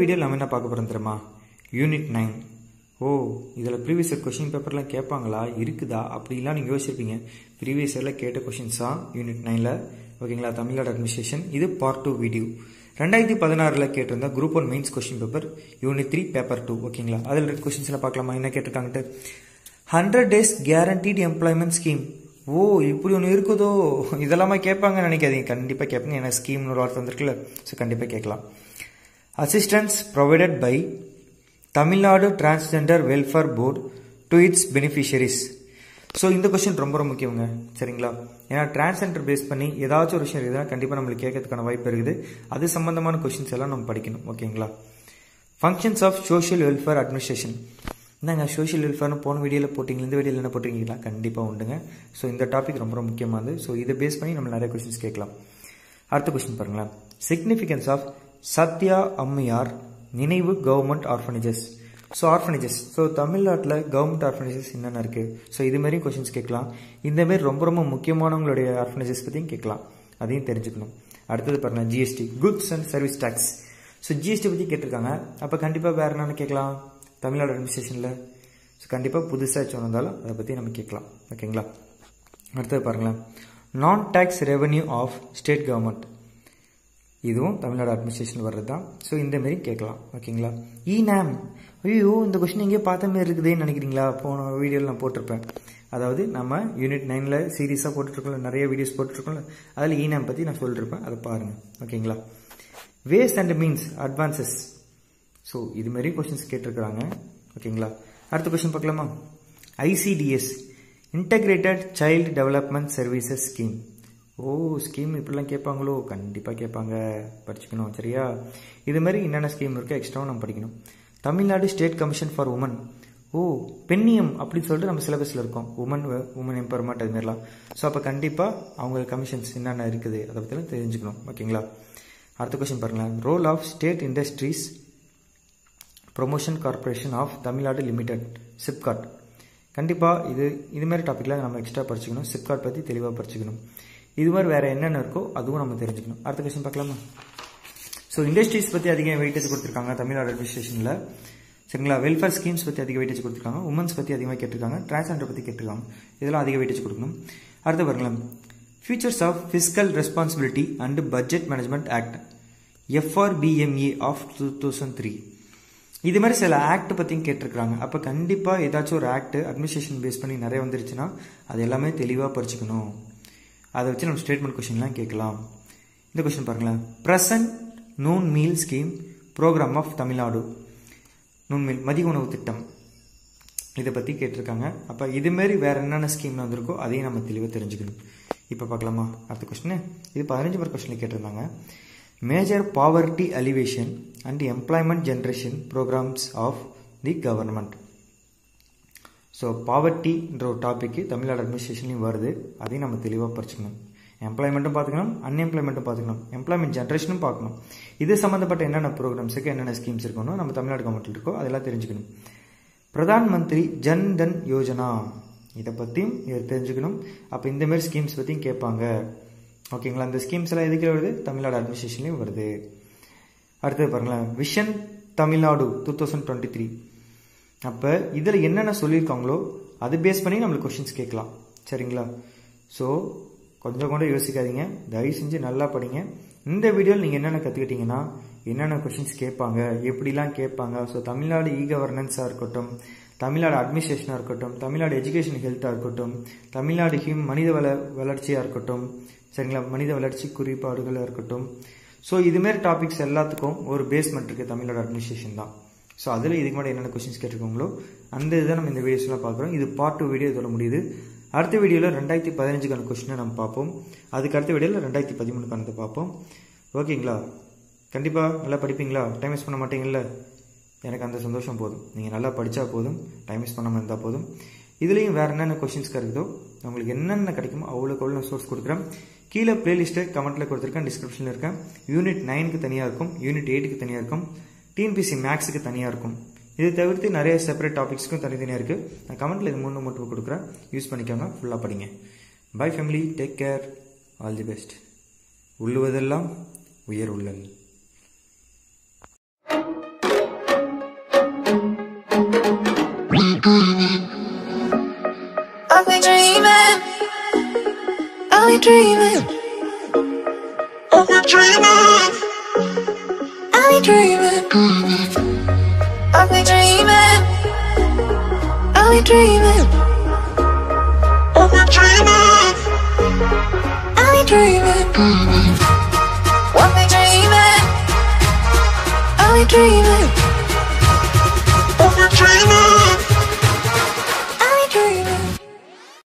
Video நம்ம என்ன பார்க்க போகிறோம் தெரியுமா யூனிட் நைன் ஓ இதில் ப்ரீவியஸ் இயர் கொஷின் பேப்பர்லாம் கேட்பாங்களா இருக்குதா அப்படிலாம் நீங்கள் யோசிச்சிருப்பீங்க ப்ரீவியஸ் இயரில் கேட்ட கொஷின்ஸ் தான் யூனிட் நைனில் ஓகேங்களா தமிழ்நாடு அட்மினிஸ்ட்ரேஷன் இது பார்ட் டூ வீடியோ ரெண்டாயிரத்தி பதினாறில் கேட்டிருந்த group one mains question paper unit three paper two ஓகேங்களா அதில் இருக்க கொஷின்ஸ்லாம் பார்க்கலாமா என்ன கேட்டிருக்காங்கட்டு hundred days guaranteed employment scheme ஓ இப்படி ஒன்று இருக்குதோ இதெல்லாமா கேட்பாங்கன்னு நினைக்காதீங்க கண்டிப்பாக கேட்பாங்க ஏன்னா ஸ்கீம்னு ஒரு வார்த்தை வந்திருக்குல்ல ஸோ கண்டிப்பாக கேட்கலாம் assistance provided by Tamil Nadu transgender welfare board to its beneficiaries so இந்த கொஸ்டின் ரொம்ப ரொம்ப முக்கியங்க சரிங்களா ஏன்னா டிரான்ஸ்ஜெண்டர் பேஸ் பண்ணி ஏதாச்சும் ஒரு விஷயம் இருக்குதுன்னா கண்டிப்பாக நம்மளுக்கு கேட்கறதுக்கான வாய்ப்பு இருக்குது அது சம்பந்தமான கொஸ்டின்ஸ் எல்லாம் நம்ம படிக்கணும் ஓகேங்களா functions of social welfare administration என்னங்க சோஷியல் வெல்ஃபேர்னு போன வீடியோவில் போட்டிங்க இந்த வீடியோவில் என்ன போட்டிருக்கீங்களா கண்டிப்பாக உண்டுங்க ஸோ இந்த டாபிக் ரொம்ப ரொம்ப முக்கியமானது ஸோ இதை பேஸ் பண்ணி நம்ம நிறைய கொஸ்டின்ஸ் கேட்கலாம் அடுத்த கொஸ்டின் பாருங்களேன் சிக்னிஃபிகன்ஸ் ஆஃப் சத்யா அம்மையார் நினைவு government orphanages so orphanages so தமிழ்நாட்டில் கவர்மெண்ட் ஆர்ஃபனேஜஸ் என்னென்ன இருக்குது ஸோ இது மாதிரி கொஷின்ஸ் கேட்கலாம் இந்தமாரி ரொம்ப ரொம்ப முக்கியமானவங்களுடைய ஆர்ஃபனேஜஸ் பற்றியும் கேட்கலாம் அதையும் தெரிஞ்சுக்கணும் அடுத்தது பாருங்கள் GST goods and service tax so GST பற்றி கேட்டிருக்காங்க அப்போ கண்டிப்பாக வேறு என்னென்னு கேட்கலாம் தமிழ்நாடு அட்மினிஸ்ட்ரேஷனில் ஸோ கண்டிப்பாக புதுசாக சொன்னதாலும் அதை பற்றி நம்ம கேட்கலாம் ஓகேங்களா அடுத்தது பாருங்களேன் non tax revenue of state government இதுவும் தமிழ்நாடு அட்மினிஸ்ட்ரேஷன் வர்றது தான் ஸோ இந்த மாரி கேட்கலாம் ஓகேங்களா இ நேம் ஐயோ இந்த கொஸ்டின் எங்கேயோ பார்த்த மாதிரி இருக்குதுன்னு நினைக்கிறீங்களா போன வீடியோவில் நான் போட்டிருப்பேன் அதாவது நம்ம யூனிட் நைனில் சீரியஸாக போட்டுருக்கோம்ல நிறைய வீடியோஸ் போட்டுருக்கோம்ல அதில் இ நேம் பற்றி நான் சொல்லியிருப்பேன் அதை பாருங்கள் ஓகேங்களா ways and means advances so இது மாதிரி கொஸ்டின்ஸ் கேட்டிருக்கிறாங்க ஓகேங்களா அடுத்த கொஸ்டின் பார்க்கலாமா ICDS integrated child development services scheme ஓ ஸ்கீம் இப்படிலாம் கேட்பாங்களோ கண்டிப்பாக கேட்பாங்க படிச்சுக்கணும் சரியா இது மாதிரி என்னென்ன ஸ்கீம் இருக்கோ எக்ஸ்ட்ராவும் நம்ம படிக்கணும் Tamil Nadu state commission for women ஓ பெண்ணியம் அப்படின்னு சொல்லிட்டு நம்ம சிலபஸில் இருக்கோம் உமன் உமன் எம்பவர்மெண்ட் அது மாதிரிலாம் ஸோ அப்போ கண்டிப்பாக அவங்க கமிஷன்ஸ் என்னென்ன இருக்குது அதை பற்றிலாம் தெரிஞ்சுக்கணும் ஓகேங்களா அடுத்த கொஸ்டின் பாருங்களேன் role of state industries promotion corporation of Tamil Nadu limited SIPCOT கண்டிப்பாக இது இது மாதிரி டாப்பிக்கில் நம்ம எக்ஸ்ட்ரா படிச்சுக்கணும் சிப்காட் பற்றி தெளிவாக படிச்சுக்கணும் இது மாதிரி வேறு என்னென்ன இருக்கோ அதுவும் நம்ம தெரிஞ்சுக்கணும் அடுத்த கொஸ்டின் பார்க்கலாமா ஸோ இண்டஸ்ட்ரீஸ் பற்றி அதிக வெயிட்டேஜ் கொடுத்துருக்காங்க தமிழ்நாடு அட்மினிஸ்ட்ரேஷனில் சரிங்களா வெல்ஃபேர் ஸ்கீம்ஸ் பற்றி அதிக வெயிட்டேஜ் கொடுத்துருக்காங்க உமன்ஸ் பற்றி அதிகமாக கேட்டிருக்காங்க டிரான்ஸ்ஜெண்டர் பற்றி கேட்டிருக்காங்க இதெல்லாம் அதிக வெயிட்டேஜ் கொடுக்கணும் அடுத்து பாருங்களேன் futures of fiscal responsibility and budget management act FRBMA of two thousand three இது மாதிரி சில ஆக்ட் பற்றியும் கேட்டிருக்காங்க அப்போ கண்டிப்பாக ஏதாச்சும் ஒரு ஆக்ட் அட்மினிஸ்ட்ரேஷன் பேஸ் பண்ணி நிறைய வந்துருச்சுன்னா அது எல்லாமே தெளிவாக படிச்சுக்கணும் அதை வச்சு நம்ம ஸ்டேட்மெண்ட் கொஷின்லாம் கேட்கலாம் இந்த கொஷின் பாருங்களேன் present noon meal scheme program of Tamil Nadu noon meal மதிய உணவு திட்டம் இதை பற்றி கேட்டிருக்காங்க அப்போ இதுமாரி வேறு என்னென்ன ஸ்கீம் வந்திருக்கோ அதையும் நம்ம தெளிவாக தெரிஞ்சுக்கணும் இப்போ பார்க்கலாமா அடுத்த கொஸ்டின் இது பதினஞ்சு மார்க் கொஸ்டினில் கேட்டிருந்தாங்க major poverty alleviation and employment generation programs of the government so பாவர்ட்டின்ற ஒரு டாப்பிக்கு தமிழ்நாடு அட்மினிஸ்ட்ரேஷன்லையும் வருது அதையும் நம்ம தெளிவாக படிச்சுக்கணும் எம்ப்ளாய்மெண்ட்டும் பார்த்துக்கணும் அன்எம்ப்ளாய்மெண்ட்டும் பார்த்துக்கணும் எம்ப்ளாய்மெண்ட் ஜென்ரேஷனும் பார்க்கணும் இது சம்மந்தப்பட்ட என்னென்ன ப்ரோக்ராம்ஸுக்கு என்னென்ன ஸ்கீம்ஸ் இருக்கணும் நம்ம தமிழ்நாடு கவர்மெண்ட்டில் இருக்கோ அதெல்லாம் தெரிஞ்சுக்கணும் பிரதான் மந்திரி ஜன் தன் யோஜனா இதை பற்றியும் தெரிஞ்சுக்கணும் அப்போ இந்தமாரி ஸ்கீம்ஸ் பற்றியும் கேட்பாங்க ஓகேங்களா இந்த ஸ்கீம்ஸ் எல்லாம் எதுக்கு வருது தமிழ்நாடு அட்மினிஸ்ட்ரேஷன்லையும் வருது அடுத்தது பாருங்களேன் vision Tamil Nadu two thousand twenty three அப்போ இதில் என்னென்ன சொல்லியிருக்காங்களோ அது பேஸ் பண்ணி நம்மளுக்கு கொஷின்ஸ் கேட்கலாம் சரிங்களா ஸோ கொஞ்சம் கூட யோசிக்காதீங்க தயவு செஞ்சு நல்லா படிங்க இந்த வீடியோவில் நீங்கள் என்னென்ன கற்றுக்கிட்டீங்கன்னா என்னென்ன கொஷின்ஸ் கேட்பாங்க எப்படிலாம் கேட்பாங்க ஸோ தமிழ்நாடு இ கவர்னன்ஸாக இருக்கட்டும் தமிழ்நாடு அட்மினிஸ்ட்ரேஷனாக இருக்கட்டும் தமிழ்நாடு எஜுகேஷன் ஹெல்த்தாக இருக்கட்டும் தமிழ்நாடு ஹியூம் மனித வள வளர்ச்சியாக இருக்கட்டும் சரிங்களா மனித வளர்ச்சி குறிப்பாடுகளாக இருக்கட்டும் ஸோ இதுமாரி டாபிக்ஸ் எல்லாத்துக்கும் ஒரு பேஸ்மெண்ட் இருக்குது தமிழ்நாடு அட்மினிஸ்ட்ரேஷன் தான் ஸோ அதில் இதுக்கு முன்னாடி என்னென்ன கொஸ்டின்ஸ் கேட்டிருக்கோங்களோ அந்த இதை நம்ம இந்த வீடியோஸ்லாம் பார்க்குறோம் இது பார்ட் டூ வீடியோ இதோட முடியுது அடுத்த வீடியோவில் ரெண்டாயிரத்தி பதினஞ்சுக்கான கொஸ்டினை நம்ம பார்ப்போம் அதுக்கு அடுத்த வீடியோவில் ரெண்டாயிரத்தி பதிமூணுக்கானதை பார்ப்போம் ஓகேங்களா கண்டிப்பாக நல்லா படிப்பீங்களா டைம் வேஸ்ட் பண்ண மாட்டீங்கல்ல எனக்கு அந்த சந்தோஷம் போதும் நீங்கள் நல்லா படித்தா போதும் டைம் வேஸ்ட் பண்ணாமல் இருந்தால் போதும் இதுலேயும் வேறு என்னென்ன கொஷின்ஸ் இருக்குதோ உங்களுக்கு என்னென்ன கிடைக்குமோ அவ்வளோக்கு அவ்வளோ நான் சோர்ஸ் கொடுக்குறேன் கீழே பிளேலிஸ்ட்டை கமெண்ட்டில் கொடுத்துருக்கேன் டிஸ்கிரிப்ஷனில் இருக்கேன் யூனிட் நைனுக்கு தனியாக இருக்கும் யூனிட் எயிட்டுக்கு தனியாக இருக்கும் டிஎன்பிசி மேக்ஸுக்கு தனியாக இருக்கும் இது தவிர்த்து நிறைய செப்பரேட் டாபிக்ஸ்க்கும் தனித்தனியாக இருக்குது நான் கமெண்ட்டில் இது மூணு மட்டும் கொடுக்குறேன் யூஸ் பண்ணிக்கோங்க ஃபுல்லாக படிங்க bye family take care all the best உள்ளுவதெல்லாம் உயர் உள்ளல் Are we dreaming? Are we dreaming? Are we dreaming? Are we dreaming? Are we dreaming? Are we dreaming? Are we dreaming? Are we dreaming? Are we dreaming? Are we dreaming?